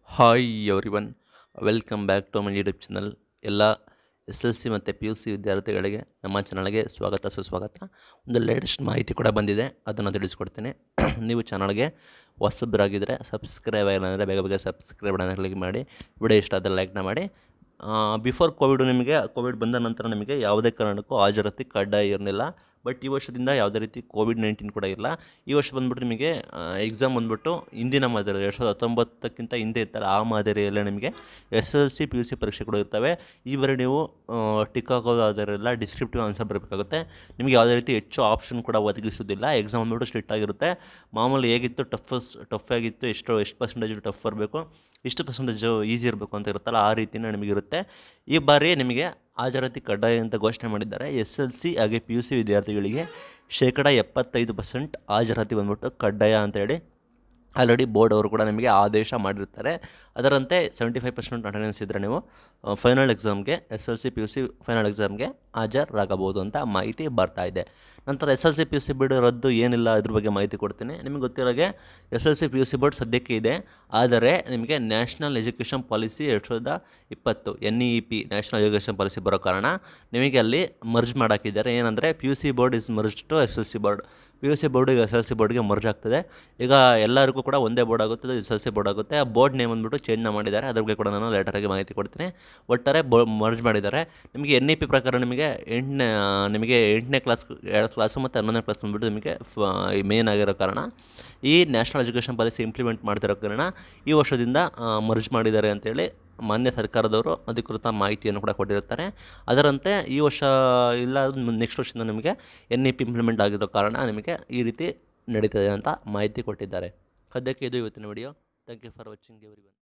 hi everyone welcome back to my YouTube channel ಎಲ್ಲ S L C ಮತ್ತು P U C ವಿದ್ಯಾರ್ಥಿಗಳಿಗೆ ನಮ್ಮ ಚಾನಲ್ಗೆ ಸ್ವಾಗತ ಸುಸ್ವಾಗತ ಒಂದು ಲೇಟೆಸ್ಟ್ ಮಾಹಿತಿ ಕೂಡ ಬಂದಿದೆ ಅದನ್ನು ತಿಳಿಸ್ಕೊಡ್ತೀನಿ ನೀವು ಚಾನಲ್ಗೆ ಹೊಸಬ್ರಾಗಿದ್ದರೆ ಸಬ್ಸ್ಕ್ರೈಬ್ ಆಗಿಲ್ಲ ಅಂದರೆ ಬೇಗ ಬೇಗ ಸಬ್ಸ್ಕ್ರೈಬ್ ಬಟನ್ ಕ್ಲಿಕ್ ಮಾಡಿ ವಿಡಿಯೋ ಇಷ್ಟ ಆದರೆ ಲೈಕ್ನ ಮಾಡಿ ಬಿಫೋರ್ ಕೋವಿಡ್ ನಿಮಗೆ ಕೋವಿಡ್ ಬಂದ ನಂತರ ನಿಮಗೆ ಯಾವುದೇ ಕಾರಣಕ್ಕೂ ಹಾಜರಾತಿ ಕಡ್ಡಾಯ ಇರಲಿಲ್ಲ ಬಟ್ ಈ ವರ್ಷದಿಂದ ಯಾವುದೇ ರೀತಿ ಕೋವಿಡ್ ನೈನ್ಟೀನ್ ಕೂಡ ಇಲ್ಲ ಈ ವರ್ಷ ಬಂದ್ಬಿಟ್ಟು ನಿಮಗೆ ಎಕ್ಸಾಮ್ ಬಂದ್ಬಿಟ್ಟು ಹಿಂದಿನ ಮಾದರಿ ಎರಡು ಸಾವಿರದ ಹತ್ತೊಂಬತ್ತಕ್ಕಿಂತ ಹಿಂದೆ ಇತ್ತಲ್ಲ ಆ ಮಾದರಿಯಲ್ಲೇ ನಿಮಗೆ S L C P U C ಪರೀಕ್ಷೆ ಕೂಡ ಇರ್ತವೆ ಈ ಬಾರಿ ನೀವು ಟಿಕ್ ಹಾಕೋದಾದರೆಲ್ಲ ಡಿಸ್ಕ್ರಿಪ್ಟಿವ್ ಆನ್ಸರ್ ಬರಬೇಕಾಗುತ್ತೆ ನಿಮಗೆ ಯಾವುದೇ ರೀತಿ ಹೆಚ್ಚು ಆಪ್ಷನ್ ಕೂಡ ಒದಗಿಸೋದಿಲ್ಲ ಎಕ್ಸಾಮ್ ಬಂದ್ಬಿಟ್ಟು ಸ್ಟ್ರಿಕ್ಟ್ ಆಗಿರುತ್ತೆ ಮಾಮೂಲಿ ಹೇಗಿತ್ತು ಟಫಸ್ ಟಫ್ ಆಗಿತ್ತು ಎಷ್ಟು ಎಷ್ಟು ಪರ್ಸೆಂಟೇಜ್ ಟಫ್ ಬರಬೇಕು ಇಷ್ಟು ಪರ್ಸೆಂಟೇಜು ಈಸಿ ಇರಬೇಕು ಅಂತ ಇರುತ್ತಲ್ಲ ಆ ರೀತಿನೇ ನಿಮಗಿರುತ್ತೆ ಈ ಬಾರಿ ನಿಮಗೆ ಹಾಜರಾತಿ ಕಡ್ಡಾಯ ಅಂತ ಘೋಷಣೆ ಮಾಡಿದ್ದಾರೆ ಎಸ್ ಎಲ್ ಸಿ ಹಾಗೆ ಪಿ ಯು ಸಿ ವಿದ್ಯಾರ್ಥಿಗಳಿಗೆ ಶೇಕಡ ಎಪ್ಪತ್ತೈದು ಪರ್ಸೆಂಟ್ ಹಾಜರಾತಿ ಬಂದ್ಬಿಟ್ಟು ಕಡ್ಡಾಯ ಅಂತೇಳಿ ಆಲ್ರೆಡಿ ಬೋರ್ಡ್ ಅವರು ಕೂಡ ನಿಮಗೆ ಆದೇಶ ಮಾಡಿರ್ತಾರೆ ಅದರಂತೆ ಸೆವೆಂಟಿ ಫೈವ್ ಪರ್ಸೆಂಟ್ ಅಟೆಂಡೆನ್ಸ್ ಇದ್ದರೆ ನೀವು ಫೈನಲ್ ಎಕ್ಸಾಮ್ಗೆ S L C P U C final ಎಕ್ಸಾಮ್ಗೆ ಹಾಜರಾಗಬಹುದು ಅಂತ ಮಾಹಿತಿ ಬರ್ತಾ ಇದೆ ನಂತರ S L C P U C board ರದ್ದು ಏನಿಲ್ಲ ಇದ್ರ ಬಗ್ಗೆ ಮಾಹಿತಿ ಕೊಡ್ತೀನಿ ನಿಮಗೆ ಗೊತ್ತಿರೋಗೆ S L C P U C board ಸದ್ಯಕ್ಕೆ ಇದೆ ಆದರೆ ನಿಮಗೆ ನ್ಯಾಷನಲ್ ಎಜುಕೇಷನ್ ಪಾಲಿಸಿ ಎರಡು ಸಾವಿರದ ಇಪ್ಪತ್ತು N E P National Education Policy ಬರೋ ಕಾರಣ ನಿಮಗೆ ಅಲ್ಲಿ ಮರ್ಜ್ ಮಾಡಾಕಿದ್ದಾರೆ ಏನಂದರೆ P U C board is merge to S L C board P U C ಬೋರ್ಡಿಗೆ ಎಸ್ ಎಲ್ ಸಿ ಬೋರ್ಡ್ಗೆ ಮರ್ಜ್ ಆಗ್ತದೆ ಈಗ ಎಲ್ಲರಿಗೂ ಕೂಡ ಒಂದೇ ಬೋರ್ಡ್ ಆಗುತ್ತೆ ಎಸ್ ಎಲ್ ಸಿ ಬೋರ್ಡ್ ಆಗುತ್ತೆ ಆ ಬೋರ್ಡ್ ನೇಮ್ ಅಂದ್ಬಿಟ್ಟು ಚೇಂಜ್ ಮಾಡಿದ್ದಾರೆ ಅದ್ರ ಬಗ್ಗೆ ಕೂಡ ನಾನು ಲೇಟರಾಗಿ ಮಾಹಿತಿ ಕೊಡ್ತೀನಿ ಒಟ್ಟಾರೆ ಬೋ ಮರ್ಜ್ ಮಾಡಿದ್ದಾರೆ ನಿಮಗೆ ಎನ್ ಇ ಪಿ ಪ್ರಕಾರ ನಿಮಗೆ ಎಂಟನೇ ನಿಮಗೆ ಎಂಟನೇ ಕ್ಲಾಸ್ ಎರಡು ಕ್ಲಾಸು ಮತ್ತು ಹನ್ನೊಂದನೇ ಕ್ಲಾಸ್ ಬಂದ್ಬಿಟ್ಟು ನಿಮಗೆ ಮೇನ್ ಆಗಿರೋ ಕಾರಣ ಈ ನ್ಯಾಷನಲ್ ಎಜುಕೇಷನ್ ಪಾಲಿಸಿ ಇಂಪ್ಲಿಮೆಂಟ್ ಮಾಡ್ತಿರೋ ಕಾರಣ ಈ ವರ್ಷದಿಂದ ಮರ್ಜ್ ಮಾಡಿದ್ದಾರೆ ಅಂತೇಳಿ ಮಾನ್ಯ ಸರ್ಕಾರದವರು ಅಧಿಕೃತ ಮಾಹಿತಿಯನ್ನು ಕೂಡ ಕೊಟ್ಟಿರ್ತಾರೆ ಅದರಂತೆ ಈ ವರ್ಷ ಇಲ್ಲ ನೆಕ್ಸ್ಟ್ ವರ್ಷದಿಂದ ನಿಮಗೆ ಎನ್ ಇ ಪಿ ಇಂಪ್ಲಿಮೆಂಟ್ ಆಗಿರೋ ಕಾರಣ ನಿಮಗೆ ಈ ರೀತಿ ನಡೀತದೆ ಅಂತ ಮಾಹಿತಿ ಕೊಟ್ಟಿದ್ದಾರೆ ಸದ್ಯಕ್ಕೆ ಇದು ಇವತ್ತಿನ video thank you for watching every